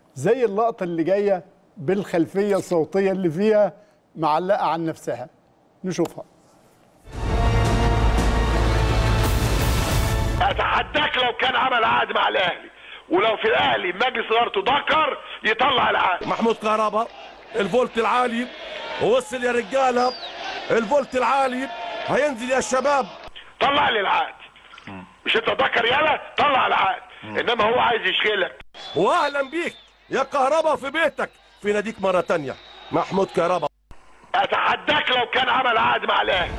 زي اللقطه اللي جايه بالخلفيه الصوتيه اللي فيها معلقه عن نفسها نشوفها اتحداك لو كان عمل عقد مع الاهلي ولو في الاهلي مجلس ادارته ذكر يطلع العقد محمود كهربا الفولت العالي وصل يا رجاله الفولت العالي هينزل يا شباب طلع لي العقد مش انت ذكر يلا طلع العقد انما هو عايز يشغلك واهلا بيك يا كهربا في بيتك في ناديك مره تانية محمود كهربا اتحداك لو كان عمل عقد مع الاهلي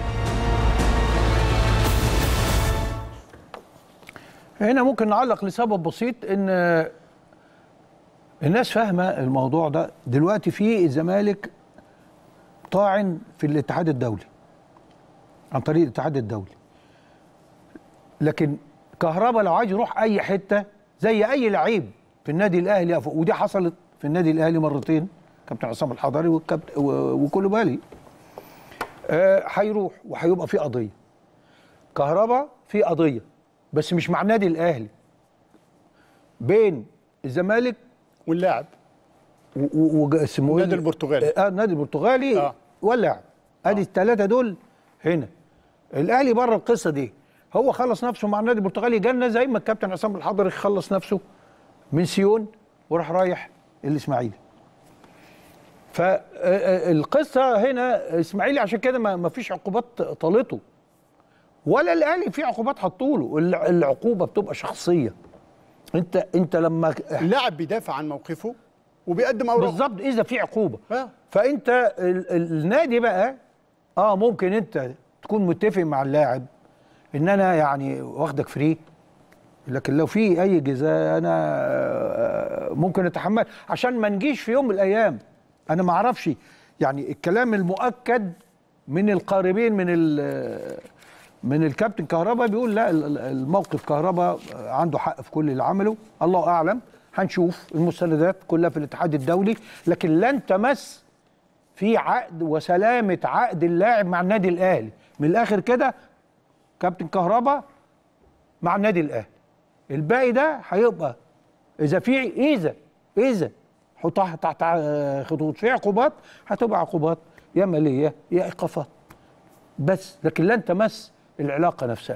هنا ممكن نعلق لسبب بسيط ان الناس فاهمه الموضوع ده دلوقتي في الزمالك طاعن في الاتحاد الدولي عن طريق الاتحاد الدولي لكن كهربا لو عايز يروح اي حته زي اي لعيب في النادي الاهلي أو- ودي حصلت في النادي الاهلي مرتين كابتن عصام الحضري والكابتن وكولوبالي آه، هيروح وهيبقى في قضيه كهربا في قضيه بس مش مع النادي الاهلي بين الزمالك واللاعب و- و- و- اسمه إيه؟ النادي البرتغالي. اه النادي البرتغالي آه. آه. واللاعب ادي الثلاثه دول هنا الاهلي بره القصه دي هو خلص نفسه مع النادي البرتغالي جالنا زي ما الكابتن عصام الحضري خلص نفسه من سيون وراح رايح الاسماعيلي فالقصه هنا اسماعيلي عشان كده ما ما فيش عقوبات طالته ولا الاهلي في عقوبات حطوله الع- العقوبه بتبقى شخصيه انت انت لما اللاعب بيدافع عن موقفه وبيقدم اوراق بالظبط اذا في عقوبه آه. فانت ال- ال- النادي بقى اه ممكن انت تكون متفق مع اللاعب ان انا يعني واخدك فري لكن لو في اي جزاء انا آه، ممكن اتحمل عشان ما نجيش في يوم من الايام انا ما اعرفش يعني الكلام المؤكد من القاربين من ال- من الكابتن كهربا بيقول لا ال- ال- الموقف كهربا عنده حق في كل اللي عمله الله اعلم هنشوف المستندات كلها في الاتحاد الدولي لكن لن تمس في عقد وسلامه عقد اللاعب مع النادي الاهلي من الاخر كده كابتن كهربا مع النادي الاهلي الباقي ده هيبقى اذا في اذا اذا حطها تحت ع- خطوط في عقوبات هتبقى عقوبات يا ماليه يا ايقافات بس لكن لن تمس العلاقه نفسها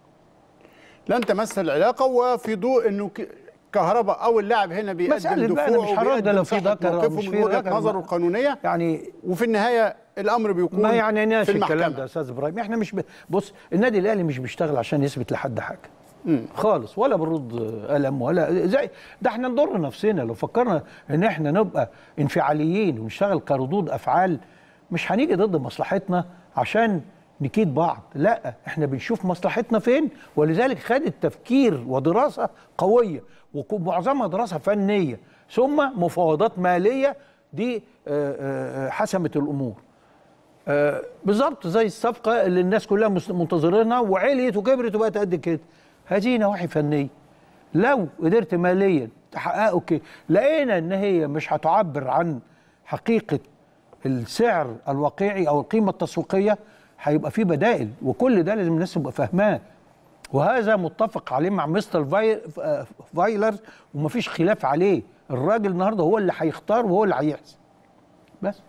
لن تمس العلاقه وفي ضوء انه ك- كهرباء او اللاعب هنا بيقدم مسألة بقى أنا دفوع مش هرد وبيقدم لو في صحة ذكر أو موقفه مش من في وجهه ذكر. نظره القانونيه يعني وفي النهايه الامر بيكون ما يعنيناش في الكلام المحكمة. ده يا استاذ ابراهيم احنا مش ب... بص النادي الاهلي مش بيشتغل عشان يثبت لحد حاجه خالص ولا بنرد قلم ولا زي ده احنا نضر نفسنا لو فكرنا ان احنا نبقى انفعاليين ونشتغل كردود افعال مش هنيجي ضد مصلحتنا عشان نكيد بعض لا احنا بنشوف مصلحتنا فين ولذلك خدت تفكير ودراسه قويه ومعظمها دراسه فنيه ثم مفاوضات ماليه دي آه، آه، آه، حسمت الامور آه، بالظبط زي الصفقه اللي الناس كلها مس- منتظرينها وعليت وكبرت وبقت قد كده هذه نواحي فنيه لو قدرت ماليا تحققه كده لقينا ان هي مش هتعبر عن حقيقه السعر الواقعي او القيمه التسويقيه هيبقى في بدائل وكل ده لازم الناس تبقى فاهماه وهذا متفق عليه مع مستر فاي- آه، فايلر ومفيش خلاف عليه الراجل النهارده هو اللي هيختار وهو اللي هيحسب بس